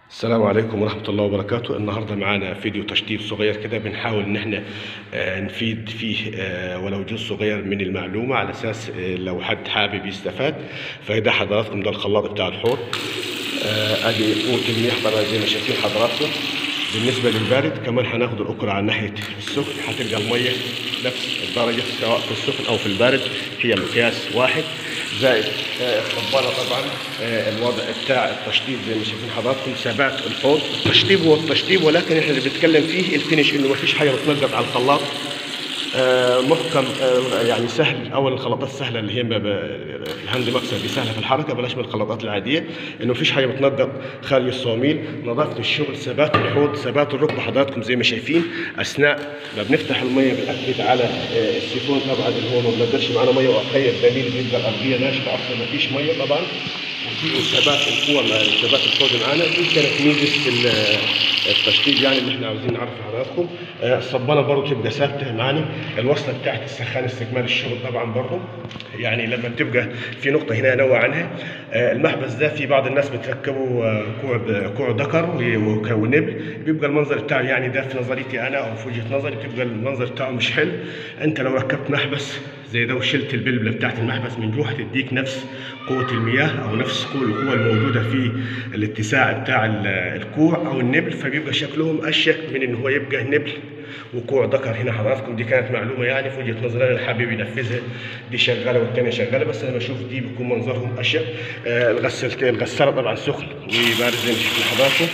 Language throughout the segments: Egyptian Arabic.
السلام عليكم ورحمة الله وبركاته النهاردة معانا فيديو تشطيب صغير كده بنحاول ان احنا آه، نفيد فيه آه، ولو جزء صغير من المعلومة على اساس آه، لو حد حابب يستفاد فده حضراتكم ده الخلاط بتاع الحوض آه، ادي قوة المياه طبعا زي ما شايفين حضراتكم بالنسبة للبارد كمان هناخد الأكرة على ناحية السخن هتلقى المية نفس الدرجة سواء في السخن أو في البارد هي مقياس واحد زائد آه، الصبانة طبعا آه، الوضع بتاع التشطيب زي ما شايفين حضراتكم ثبات الحوض التشطيب هو التشطيب ولكن احنا اللي بنتكلم فيه الفينش انه ما فيش حاجة بتنقط على الخلاط آه، محكم آه، يعني سهل اول الخلطات السهله اللي هي ما ب- الهاند مكسر دي سهله في الحركه بلاش من الخلطات العاديه انه مفيش حاجه بتنقط خارج الصواميل نظافه الشغل ثبات الحوض ثبات الركبه حضراتكم زي ما شايفين اثناء ما بنفتح الميه بنأكد على آه، السيفون طبعا اللي هو ما بنقدرش معانا ميه وقتيه الدليل بيبقى الارضيه ناشفه اصلا مفيش ميه طبعا وفي ثبات القوه مع ثبات الحوض معانا دي كانت ميزه ال- التشطيب يعني اللي احنا عاوزين نعرف حضراتكم آه، الصبانه برضه تبقى ثابته معانا الوصله بتاعت السخان استكمال الشغل طبعا برضه يعني لما بتبقى في نقطه هنا انوه عنها آه، المحبس ده في بعض الناس بتركبوا آه، كوع كوع ذكر و- وك- ونبل بيبقى المنظر بتاعه يعني ده في نظريتي انا او في وجهه نظري بتبقى المنظر بتاعه مش حلو انت لو ركبت محبس زي ده وشلت البلبله بتاعت المحبس من جوه هتديك نفس قوه المياه او نفس قوه القوه الموجوده في الاتساع بتاع ال- الكوع او النبل فبيبقى شكلهم اشيك من ان هو يبقى نبل وكوع ذكر هنا حضراتكم دي كانت معلومه يعني في وجهه نظري انا حابب ينفذها دي شغاله والثانيه شغاله بس انا بشوف دي بيكون منظرهم اشيك آه الغسالتين الغساله طبعا سخن وبارد زي ما شفنا حضراتكم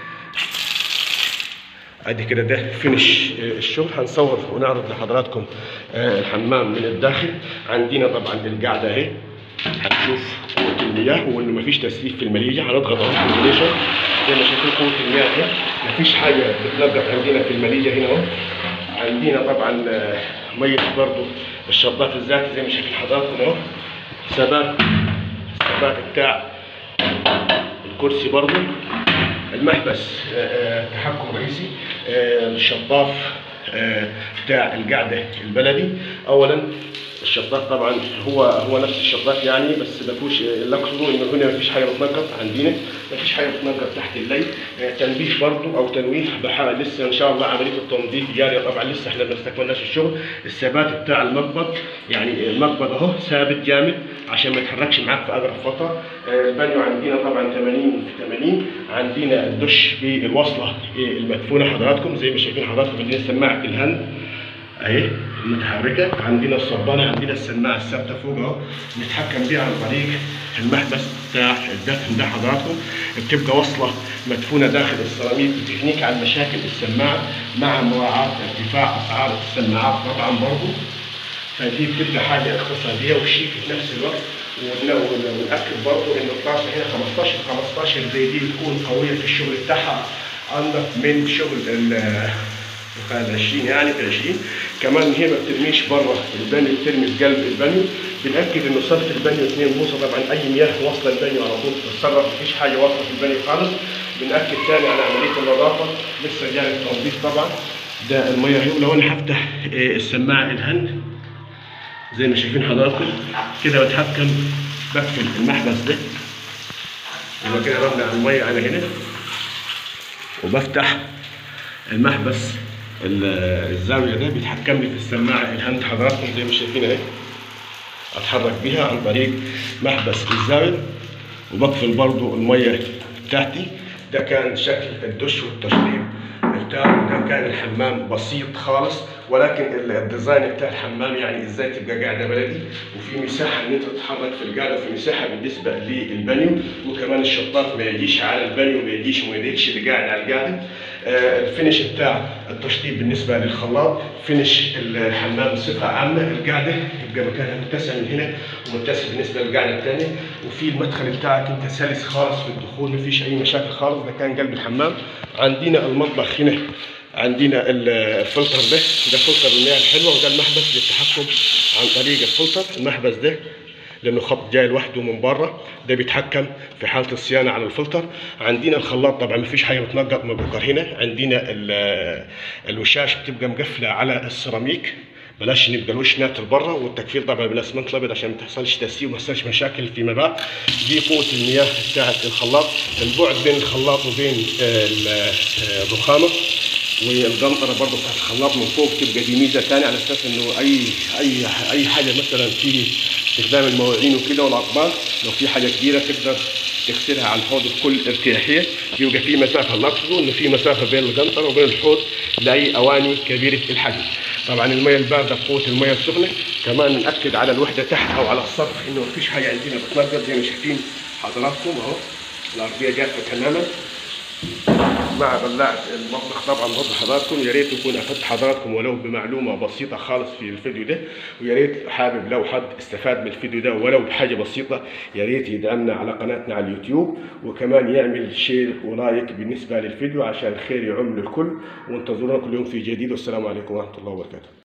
ادي كده ده فينش آه، الشغل هنصور ونعرض لحضراتكم آه، الحمام من الداخل عندنا طبعا القاعده اهي هنشوف قوه المياه وانه مفيش تسريب في المليجه هنضغط اهو في المليجه زي ما شايفين قوه المياه اهي مفيش حاجه بتنقط عندنا في المليجه هنا اهو عندنا طبعا آه، ميه برضو الشطاف الذاتي زي ما شايفين حضراتكم اهو ثبات الثبات بتاع الكرسي برضو المحبس آه، آه، تحكم رئيسي آه، الشطاف آه، بتاع القعده البلدي اولا الشطاف طبعا هو هو نفس الشطاف يعني بس ما فيهوش اللي اقصده انه هنا ما فيش حاجه بتنقط عندنا ما فيش حاجه بتنقط تحت الليل آه، تنبيه برضه او تنويه بحاول لسه ان شاء الله عمليه التنظيف جاريه طبعا لسه احنا ما استكملناش الشغل الثبات بتاع المقبض يعني المقبض اهو ثابت جامد عشان ما يتحركش معاك في اقرب فتره آه، البانيو عندنا طبعا 80 في 80 عندنا الدش بالوصله آه، المدفونه حضراتكم زي ما شايفين حضراتكم عندنا سماعه الهند اهي المتحركه عندنا الصبانه عندنا السماعه الثابته فوق اهو نتحكم بيها عن طريق المحبس بتاع الدفن ده حضراتكم بتبقى وصله مدفونه داخل السيراميك بتغنيك عن مشاكل السماعه مع مراعاه ارتفاع اسعار السماعات طبعا برضه فدي بتبقى حاجه اقتصاديه وشيك في نفس الوقت ون- ون- ونأكد برضه ان الطاسه هنا 15 15 زي دي بتكون قويه في الشغل بتاعها انضف من شغل ال ال 20 يعني في 20 كمان هي ما بترميش بره البانيو بترمي في قلب البانيو بنأكد انه صرف البانيو 2 بوصه طبعا اي مياه واصله البانيو على طول بتتصرف مفيش حاجه واصله في البانيو خالص بنأكد تاني على عمليه النظافه لسه جاري التنظيف طبعا ده الميه اهي ولو انا هفتح آه، السماعه الهند زي ما شايفين حضراتكم كده بتحكم بقفل المحبس ده يبقى كده رمنا على الميه على هنا وبفتح المحبس ال- الزاويه ده بيتحكم لي في السماعه الهاند حضراتكم زي ما شايفين اهي اتحرك بيها عن طريق محبس الزاويه وبقفل برضو الميه بتاعتي ده كان شكل الدش والتشطيب بتاعه ده كان الحمام بسيط خالص ولكن ال- الديزاين بتاع الحمام يعني ازاي تبقى قاعده بلدي وفي مساحه ان انت تتحرك في القاعده وفي مساحه بالنسبه للبانيو وكمان الشطاف ما يجيش على البانيو ما يجيش وما يضايقش اللي قاعد على القاعده آه، الفينش بتاع التشطيب بالنسبه للخلاط فينش الحمام بصفه عامه القاعده يبقى مكانها متسع من هنا ومتسع بالنسبه للقاعده الثانيه وفي المدخل بتاعك انت سلس خالص في الدخول ما فيش اي مشاكل خالص ده كان قلب الحمام عندنا المطبخ هنا عندنا ال- الفلتر ده ده فلتر المياه الحلوه وده المحبس للتحكم عن طريق الفلتر المحبس ده لانه خط جاي لوحده من بره ده بيتحكم في حاله الصيانه على الفلتر عندنا الخلاط طبعا ما فيش حاجه بتنقط من بكر هنا عندنا ال- الوشاش بتبقى مقفله على السيراميك بلاش نبقى الوش ناتر بره والتكفير طبعا بالاسمنت الابيض عشان ما تحصلش تسيب وما تحصلش مشاكل فيما بعد دي قوه المياه بتاعت الخلاط البعد بين الخلاط وبين آه، ال- آه، الرخامه والقنطره برضه بتاعت الخلاط من فوق تبقى دي ميزه ثانيه على اساس انه اي اي اي حاجه مثلا في استخدام المواعين وكده والاطباق لو في حاجه كبيره تقدر تغسلها على الحوض بكل ارتياحيه يبقى في مسافه نقصده انه في مسافه بين القنطره وبين الحوض لاي اواني كبيره الحجم طبعا الميه البارده بقوه الميه السخنه كمان ناكد على الوحده تحت او على السطح انه مفيش حاجه عندنا بتنقط زي ما شايفين حضراتكم اهو الارضيه جافه تماما مع بلاعة المطبخ طبعا بوضح حضراتكم يا ريت يكون افدت حضراتكم ولو بمعلومه بسيطه خالص في الفيديو ده ويا ريت حابب لو حد استفاد من الفيديو ده ولو بحاجه بسيطه يا ريت يدعمنا على قناتنا على اليوتيوب وكمان يعمل شير ولايك بالنسبه للفيديو عشان الخير يعم للكل وانتظرونا كل يوم في جديد والسلام عليكم ورحمه الله وبركاته